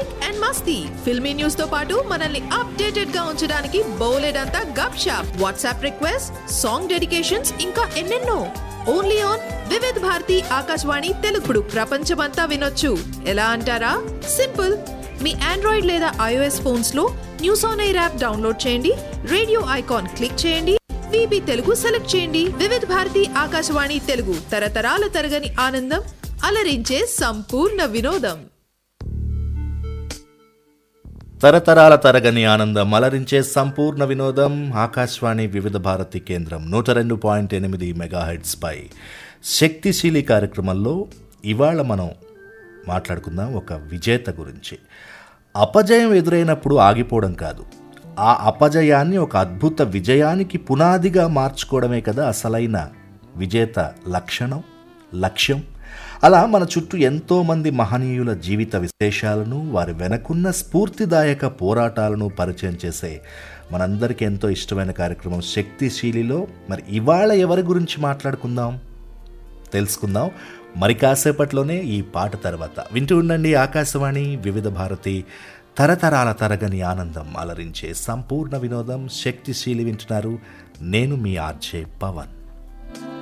music and మస్తీ filmy news తో పాటు మనల్ని అప్డేటెడ్ గా ఉంచడానికి బోలెడంతా గప్ షాప్ వాట్సాప్ రిక్వెస్ట్ సాంగ్ డెడికేషన్స్ ఇంకా ఎన్నెన్నో ఓన్లీ ఆన్ వివిధ్ భారతి ఆకాశవాణి తెలుగుడు ప్రపంచమంతా వినొచ్చు ఎలా అంటారా సింపుల్ మీ ఆండ్రాయిడ్ లేదా ఐఓఎస్ ఫోన్స్ లో news on AIR app download చేయండి రేడియో ఐకాన్ క్లిక్ చేయండి విబి తెలుగు సెలెక్ట్ చేయండి వివిధ భారతి ఆకాశవాణి తెలుగు తరతరాల తరగని ఆనందం అలరించే సంపూర్ణ వినోదం తరతరాల తరగని ఆనందం అలరించే సంపూర్ణ వినోదం ఆకాశవాణి వివిధ భారతి కేంద్రం నూట రెండు పాయింట్ ఎనిమిది మెగాహెడ్స్ పై శక్తిశీలి కార్యక్రమంలో ఇవాళ మనం మాట్లాడుకుందాం ఒక విజేత గురించి అపజయం ఎదురైనప్పుడు ఆగిపోవడం కాదు ఆ అపజయాన్ని ఒక అద్భుత విజయానికి పునాదిగా మార్చుకోవడమే కదా అసలైన విజేత లక్షణం లక్ష్యం అలా మన చుట్టూ ఎంతోమంది మహనీయుల జీవిత విశేషాలను వారి వెనకున్న స్ఫూర్తిదాయక పోరాటాలను పరిచయం చేసే మనందరికీ ఎంతో ఇష్టమైన కార్యక్రమం శక్తిశీలిలో మరి ఇవాళ ఎవరి గురించి మాట్లాడుకుందాం తెలుసుకుందాం మరి కాసేపట్లోనే ఈ పాట తర్వాత వింటూ ఉండండి ఆకాశవాణి వివిధ భారతి తరతరాల తరగని ఆనందం అలరించే సంపూర్ణ వినోదం శక్తిశీలి వింటున్నారు నేను మీ ఆర్జే పవన్